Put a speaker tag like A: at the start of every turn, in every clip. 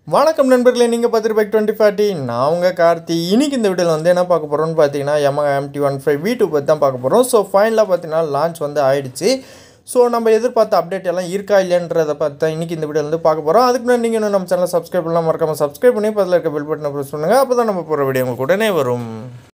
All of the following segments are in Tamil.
A: வணக்கம் நண்பர்களே நீங்கள் பார்த்துட்டு பைக் டுவெண்ட்டி ஃபார்ட்டி நான் உங்கள் கார்த்தி இன்னைக்கு இந்த வீடியோவில் வந்து என்ன பார்க்க போகிறோம்னு பார்த்தீங்கன்னா Yamaha MT one five V two பற்றி தான் பார்க்க போகிறோம் ஸோ ஃபைனலாக பார்த்தீங்கன்னா லான்ச் வந்து ஆயிடுச்சு ஸோ நம்ம எதிர்பார்த்த அப்டேட் எல்லாம் இருக்கா இல்லைன்றதை பார்த்து தான் இன்றைக்கி இந்த வீடியோவில் வந்து பார்க்க போகிறோம் அதுக்கு முன்னாடி நீங்கள் இன்னும் நம்ம சேனலை சப்ஸ்கிரைப் பண்ணலாம் மறக்காம சப்ஸ்கிரைப் பண்ணி பதில் இருக்க பெல் பட்டனை ப்ரெஸ் பண்ணுங்கள் அப்போ தான் நம்ம போகிற வீடியோ உங்களுக்கு உடனே வரும்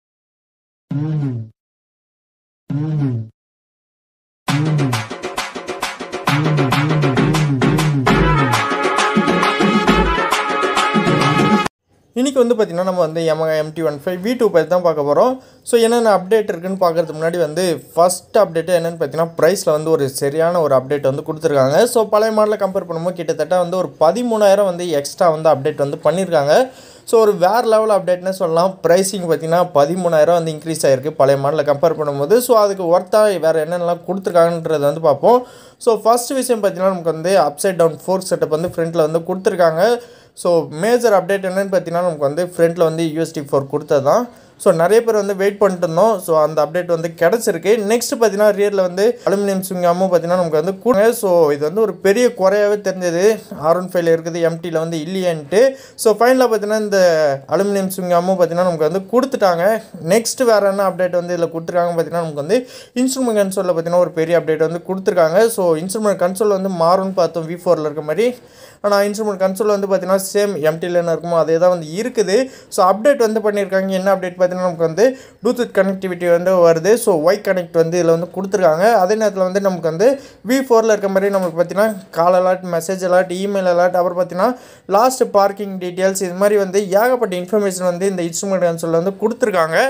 A: இன்றைக்கி வந்து பார்த்திங்கன்னா நம்ம வந்து Yamaha MT one five V two பற்றி தான் பார்க்க போகிறோம் ஸோ என்னென்ன அப்டேட் இருக்குன்னு பார்க்கறதுக்கு முன்னாடி வந்து ஃபஸ்ட் அப்டேட்டு என்னென்னு பார்த்தீங்கன்னா ப்ரைஸில் வந்து ஒரு சரியான ஒரு அப்டேட் வந்து கொடுத்துருக்காங்க ஸோ பழைய மாடலில் கம்பேர் பண்ணும்போது கிட்டத்தட்ட வந்து ஒரு பதிமூணாயிரம் வந்து எக்ஸ்ட்ரா வந்து அப்டேட் வந்து பண்ணியிருக்காங்க ஸோ ஒரு வேறு லெவல் அப்டேட்னு சொல்லலாம் ப்ரைஸிங் பார்த்தீங்கன்னா பதிமூணாயிரம் வந்து இன்க்ரீஸ் ஆகிருக்கு பழைய மாடலில் கம்பேர் பண்ணும்போது ஸோ அதுக்கு ஒர்த்தாக வேறு என்னென்னலாம் கொடுத்துருக்காங்கன்றதை வந்து பார்ப்போம் ஸோ ஃபஸ்ட் விஷயம் பார்த்தீங்கன்னா நமக்கு வந்து அப்சைட் டவுன் ஃபோர் செட்டப் வந்து ஃப்ரண்ட்டில் வந்து கொடுத்துருக்காங்க ஸோ மேஜர் அப்டேட் என்னென்னு பார்த்தீங்கன்னா நமக்கு வந்து ஃப்ரண்ட்டில் வந்து யூஎஸ்டி ஃபோர் கொடுத்தது தான் ஸோ நிறைய பேர் வந்து வெயிட் பண்ணிட்டு இருந்தோம் ஸோ அந்த அப்டேட் வந்து கிடச்சிருக்கு நெக்ஸ்ட் பார்த்தீங்கன்னா ரியரில் வந்து அலுமினியம் சுங்காமும் பார்த்தீங்கன்னா நமக்கு வந்து கூட ஸோ இது வந்து ஒரு பெரிய குறையாகவே தெரிஞ்சது ஆர் ஒன் ஃபைவ்ல இருக்குது எம்டியில் வந்து இல்லையன்ட்டு ஸோ ஃபைனலாக பார்த்தீங்கன்னா இந்த அலுமினியம் சுங்காமும் பார்த்தீங்கன்னா நமக்கு வந்து கொடுத்துட்டாங்க நெக்ஸ்ட் வேறு என்ன அப்டேட் வந்து இதில் கொடுத்துருக்காங்க பார்த்தீங்கன்னா நமக்கு வந்து இன்ஸ்ட்ருமெண்ட் கன்சோலில் பார்த்தீங்கன்னா ஒரு பெரிய அப்டேட் வந்து கொடுத்துருக்காங்க ஸோ இன்ஸ்ட்ருமெண்ட் கன்சோல் வந்து மாறும்னு பார்த்தோம் வி ஃபோரில் இருக்க மாதிரி ஆனால் இன்ஸ்ட்ருமெண்ட் கன்சோல் வந்து பார்த்தீங்கன்னா சேம் எம்டியில் என்ன இருக்குமோ அதே தான் வந்து இருக்குது ஸோ அப்டேட் வந்து பண்ணியிருக்காங்க என்ன அப்டேட் பார்த்தீங்கன்னா நமக்கு வந்து ப்ளூடூத் கனெக்டிவிட்டி வந்து வருது ஸோ ஒய் கனெக்ட் வந்து இதில் வந்து கொடுத்துருக்காங்க அதே நேரத்தில் வந்து நமக்கு வந்து வி ஃபோரில் இருக்க மாதிரி நமக்கு பார்த்தீங்கன்னா call alert message alert email alert அப்புறம் பார்த்தீங்கன்னா லாஸ்ட் பார்க்கிங் டீட்டெயில்ஸ் இது மாதிரி வந்து ஏகப்பட்ட இன்ஃபர்மேஷன் வந்து இந்த இன்ஸ்ட்ருமெண்ட் கன்சோலில் வந்து கொடுத்துருக்காங்க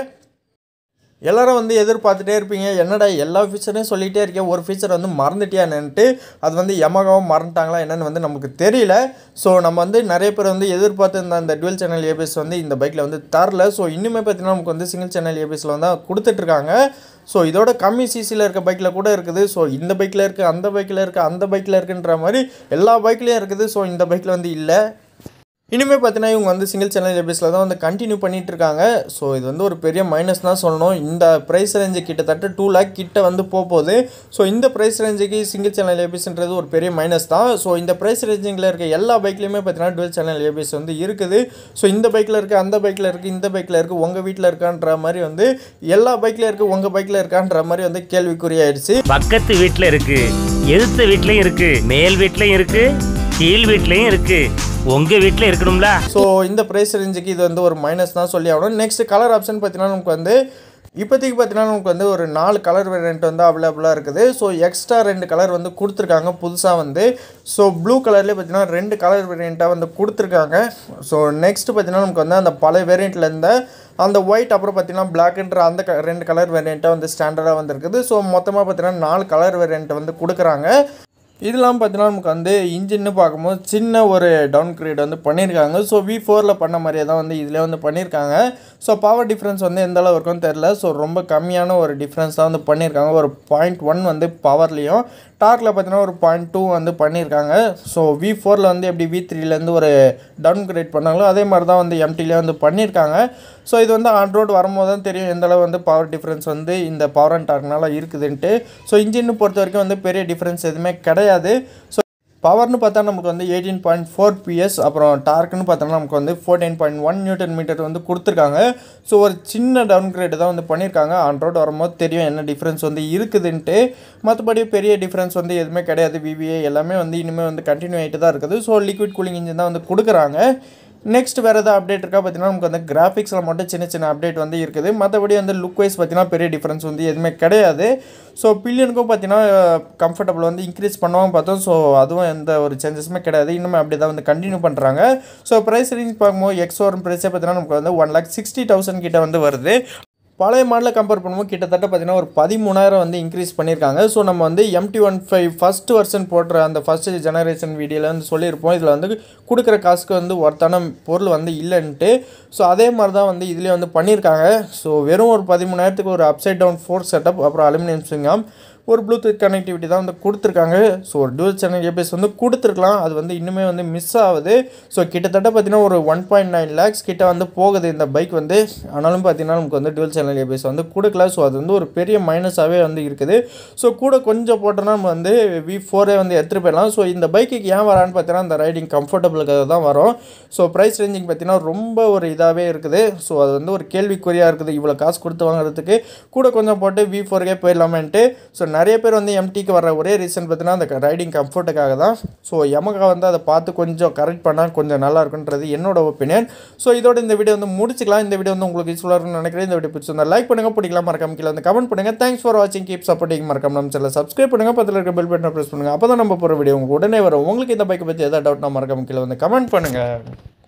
A: எல்லாரும் வந்து எதிர்பார்த்துட்டே இருப்பீங்க என்னடா எல்லா ஃபீச்சரையும் சொல்லிகிட்டே இருக்கேன் ஒரு ஃபீச்சர் வந்து மறந்துட்டியான்னுட்டு அது வந்து எமகாவும் மறந்துட்டாங்களா என்னன்னு வந்து நமக்கு தெரியல ஸோ நம்ம வந்து நிறைய பேர் வந்து எதிர்பார்த்து இந்த அந்த டுவெல் சேனல் ஏபிஎஸ் வந்து இந்த பைக்கில் வந்து தரல ஸோ இன்னுமே பார்த்தீங்கன்னா நமக்கு வந்து சிங்கிள் சேனல் ஏபிஎஸ்ல வந்து கொடுத்துட்ருக்காங்க ஸோ இதோட கம்மி சிசியில் இருக்க பைக்கில் கூட இருக்குது ஸோ இந்த பைக்கில் இருக்குது அந்த பைக்கில் இருக்குது அந்த பைக்கில் இருக்குன்ற மாதிரி எல்லா பைக்லேயும் இருக்குது ஸோ இந்த பைக்கில் வந்து இல்லை இனிமேல் பார்த்தீங்கன்னா இவங்க வந்து சிங்கிள் சேனல் ஏபிஎஸில் தான் வந்து கண்டினியூ பண்ணிட்டு இருக்காங்க ஸோ இது வந்து ஒரு பெரிய மைனஸ் தான் சொல்லணும் இந்த ப்ரைஸ் ரேஞ்சு கிட்டத்தட்ட டூ லேக் கிட்ட வந்து போக போகுது ஸோ இந்த ப்ரைஸ் ரேஞ்சுக்கு சிங்கிள் சேனல் ஏபிஎஸ்ன்றது ஒரு பெரிய மைனஸ் தான் ஸோ இந்த ப்ரைஸ் ரேஞ்சிங்கில் இருக்க எல்லா பைக்லையுமே பார்த்தீங்கன்னா டுவெல் சேனல் ஏபிஎஸ் வந்து இருக்குது ஸோ இந்த பைக்கில் இருக்குது அந்த பைக்கில் இருக்குது இந்த பைக்கில் இருக்குது உங்கள் வீட்டில் இருக்கான்ற மாதிரி வந்து எல்லா பைக்கில் இருக்குது உங்கள் பைக்கில் இருக்கான்ற மாதிரி வந்து கேள்விக்குறியாயிடுச்சு
B: பக்கத்து வீட்ல இருக்கு எதிர்த்த வீட்லயும் இருக்கு மேல் வீட்லயும் இருக்கு கீழ் வீட்லயும் இருக்கு உங்க வீட்ல இருக்கணும்ல
A: ஸோ இந்த ப்ரைஸ் ரேஞ்சுக்கு இது வந்து ஒரு மைனஸ் தான் சொல்லி ஆகணும் நெக்ஸ்ட் கலர் ஆப்ஷன் பார்த்தீங்கன்னா நமக்கு வந்து இப்போதைக்கு பார்த்தீங்கன்னா நமக்கு வந்து ஒரு நாலு கலர் வேரியண்ட் வந்து அவைலபிளாக இருக்குது ஸோ எக்ஸ்ட்ரா ரெண்டு கலர் வந்து கொடுத்துருக்காங்க புதுசாக வந்து ஸோ ப்ளூ கலர்லேயே பார்த்தீங்கன்னா ரெண்டு கலர் வேரியண்ட்டாக வந்து கொடுத்துருக்காங்க ஸோ நெக்ஸ்ட் பார்த்தீங்கன்னா நமக்கு வந்து அந்த பழைய வேரியண்ட்டில் இருந்த அந்த ஒயிட் அப்புறம் பார்த்தீங்கன்னா பிளாக்ன்ற அந்த க ரெண்டு கலர் வேரியண்ட்டாக வந்து ஸ்டாண்டர்டாக வந்துருக்குது ஸோ மொத்தமாக பார்த்தீங்கன்னா நாலு கலர் வேரியண்ட் வந்து கொடுக்குறாங்க இதெல்லாம் பார்த்தீங்கன்னா நமக்கு வந்து இன்ஜின்னு பார்க்கும்போது சின்ன ஒரு டவுன் கிரேட் வந்து பண்ணியிருக்காங்க ஸோ வி ஃபோரில் பண்ண மாதிரியே தான் வந்து இதில் வந்து பண்ணியிருக்காங்க ஸோ பவர் டிஃப்ரென்ஸ் வந்து எந்த அளவு இருக்கும்னு தெரில ஸோ ரொம்ப கம்மியான ஒரு டிஃப்ரென்ஸ் தான் வந்து பண்ணியிருக்காங்க ஒரு பாயிண்ட் ஒன் வந்து பவர்லேயும் டார்க்கில் பார்த்தீங்கன்னா ஒரு பாயிண்ட் டூ வந்து பண்ணியிருக்காங்க ஸோ வி ஃபோரில் வந்து எப்படி வி த்ரீலேருந்து ஒரு டவுன் கிரேட் பண்ணாங்களோ அதே மாதிரி தான் வந்து எம்டிலே வந்து பண்ணியிருக்காங்க ஸோ இது வந்து ஆன் ரோடு வரும்போது தான் தெரியும் எந்த அளவு வந்து பவர் டிஃப்ரென்ஸ் வந்து இந்த பவர் அண்ட் டார்க்னால இருக்குதுன்ட்டு ஸோ இன்ஜின் பொறுத்த வரைக்கும் வந்து பெரிய டிஃப்ரென்ஸ் எதுவுமே கிடையாது ஸோ பவர்னு பார்த்தா நமக்கு வந்து எயிட்டீன் பாயிண்ட் ஃபோர் பிஎஸ் அப்புறம் டார்க்னு பார்த்தோம்னா நமக்கு வந்து fourteen point one newton metre வந்து கொடுத்துருக்காங்க ஸோ ஒரு சின்ன டவுன் கிரேடு தான் வந்து பண்ணியிருக்காங்க ஆன் ரோட் வரும்போது தெரியும் என்ன டிஃப்ரென்ஸ் வந்து இருக்குதுன்ட்டு மற்றபடி பெரிய டிஃப்ரென்ஸ் வந்து எதுவுமே கிடையாது விவிஏ எல்லாமே வந்து இனிமேல் வந்து கண்டினியூ ஆகிட்டு தான் இருக்குது ஸோ லிக்விட் கூலிங் இன்ஜின் தான் வந்து கொடுக்குறாங்க நெக்ஸ்ட் வேறு எதாவது அப்டேட் இருக்கா பார்த்தீங்கன்னா நமக்கு வந்து கிராஃபிக்ஸில் மட்டும் சின்ன சின்ன அப்டேட் வந்து இருக்குது மற்றபடி வந்து லுக் வைஸ் பார்த்தீங்கன்னா பெரிய டிஃப்ரென்ஸ் வந்து எதுவுமே கிடையாது ஸோ பில்லியனுக்கும் பார்த்தீங்கன்னா கம்ஃபர்டபுள் வந்து இன்க்ரீஸ் பண்ணுவாங்க பார்த்தோம் ஸோ அதுவும் எந்த ஒரு சேஞ்சஸுமே கிடையாது இன்னுமே அப்படி தான் வந்து கண்டினியூ பண்ணுறாங்க ஸோ ப்ரைஸ் ரேஞ்ச் பார்க்கும்போது எக்ஸ் ஓரம் ப்ரைஸே பார்த்தீங்கன்னா நமக்கு வந்து ஒன் லேக் சிக்ஸ்டி தௌசண்ட் கிட்ட வந்து வருது பழைய மாடலை கம்பேர் பண்ணும்போது கிட்டத்தட்ட பார்த்தீங்கன்னா ஒரு பதிமூணாயிரம் வந்து இன்க்ரீஸ் பண்ணியிருக்காங்க ஸோ நம்ம வந்து MT one five first version போடுற அந்த ஃபஸ்ட் ஜெனரேஷன் வீடியோவில் வந்து சொல்லியிருப்போம் இதில் வந்து கொடுக்குற காசுக்கு வந்து ஒருத்தான பொருள் வந்து இல்லைன்ட்டு ஸோ அதே மாதிரி தான் வந்து இதுலேயே வந்து பண்ணியிருக்காங்க ஸோ வெறும் ஒரு பதிமூணாயிரத்துக்கு ஒரு அப்சைட் டவுன் ஃபோர் செட்டப் அப்புறம் அலுமினியம் சிங்கம் ஒரு ப்ளூடூத் கனெக்டிவிட்டி தான் வந்து கொடுத்துருக்காங்க ஸோ ஒரு dual சேனல் ஏபிஎஸ் வந்து கொடுத்துருக்கலாம் அது வந்து இன்னுமே வந்து மிஸ் ஆகுது ஸோ கிட்டத்தட்ட பார்த்தீங்கன்னா ஒரு ஒன் பாயிண்ட் நைன் லேக்ஸ் கிட்ட வந்து போகுது இந்த பைக் வந்து ஆனாலும் பார்த்தீங்கன்னா நமக்கு வந்து dual சேனல் ஏபிஎஸ் வந்து கொடுக்கல ஸோ அது வந்து ஒரு பெரிய மைனஸாகவே வந்து இருக்குது ஸோ கூட கொஞ்சம் போட்டோன்னா நம்ம வந்து வி ஃபோரே வந்து எடுத்துகிட்டு போயிடலாம் ஸோ இந்த பைக்குக்கு ஏன் வரான்னு பார்த்தீங்கன்னா இந்த ரைடிங் கம்ஃபர்டபுளுக்காக தான் வரும் ஸோ ப்ரைஸ் ரேஞ்சிங் பார்த்தீங்கன்னா ரொம்ப ஒரு இதாகவே இருக்குது ஸோ அது வந்து ஒரு கேள்விக்குறியாக இருக்குது இவ்வளோ காசு கொடுத்து வாங்குறதுக்கு கூட கொஞ்சம் போட்டு வி ஃபோருக்கே போயிடலாமேன்ட்டு ஸோ நிறைய பேர் வந்து எம்டிக்கு வர ஒரே ரீசன் பார்த்தீங்கன்னா அந்த ரைடிங் கம்ஃபர்ட்டுக்காக தான் ஸோ எமகா வந்து அதை பார்த்து கொஞ்சம் கரெக்ட் பண்ணால் கொஞ்சம் நல்லா இருக்குன்றது என்னோட ஒப்பீனியன் ஸோ இதோட இந்த வீடியோ வந்து முடிச்சுக்கலாம் இந்த வீடியோ வந்து உங்களுக்கு யூஸ்ஃபுல்லாக இருக்கும்னு நினைக்கிறேன் இந்த வீடியோ பிடிச்சிருந்தா லைக் பண்ணுங்கள் பிடிக்கலாம் மறக்காம கீழே வந்து கமெண்ட் பண்ணுங்கள் தேங்க்ஸ் ஃபார் வாட்சிங் கீப் சப்போர்ட்டிங் மறக்காம நம்ம சேனல் சப்ஸ்கிரைப் பண்ணுங்கள் பக்கத்தில் இருக்க பெல் பட்டனை ப்ரெஸ் பண்ணுங்கள் அப்போ தான் நம்ம போகிற வீடியோ உங்களுக்கு உடனே வரும் உங்களுக்கு இந்த பைக்கை பற்றி எதாவது டவுட்னா மறக்காம கீழே வந்து கமெண்ட் பண்ணுங்கள்